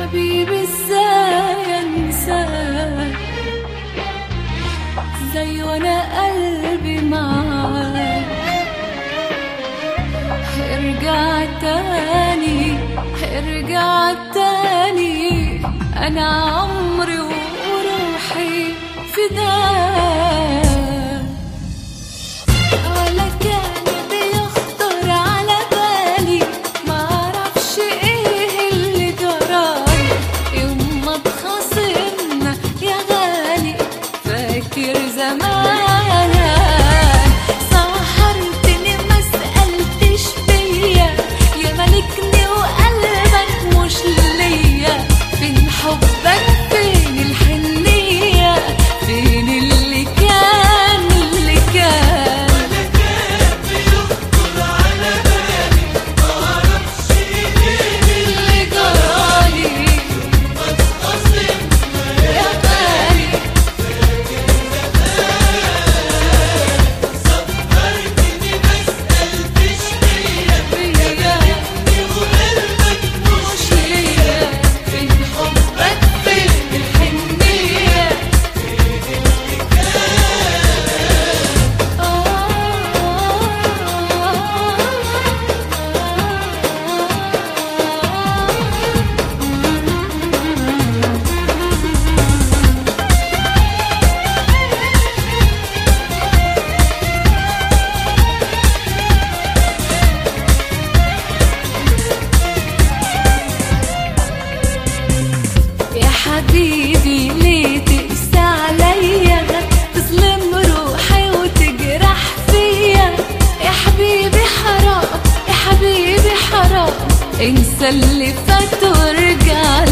حبيبي ازاي انساك زي وانا قلبي معاك ارجع تاني ارجع تاني انا عمري وروحي فداك ولا كان بيخطر على بالي معرفش ايه اللي جرالي يوم ما اتخاصمنا يا غالي فاكر زمان سهرتني ما سألتش فيا يا ملكني وقلبك مش ليا فين حبك فين الحنية فين اللي كان اللي كان اللي جرالي يا غالي فيا مش ليا فين حبك فين الحنية يا حبيبي ليه تقسى عليا تظلم روحي وتجرح فيا يا حبيبي حرام يا حبيبي حرام انسى اللي فات وارجع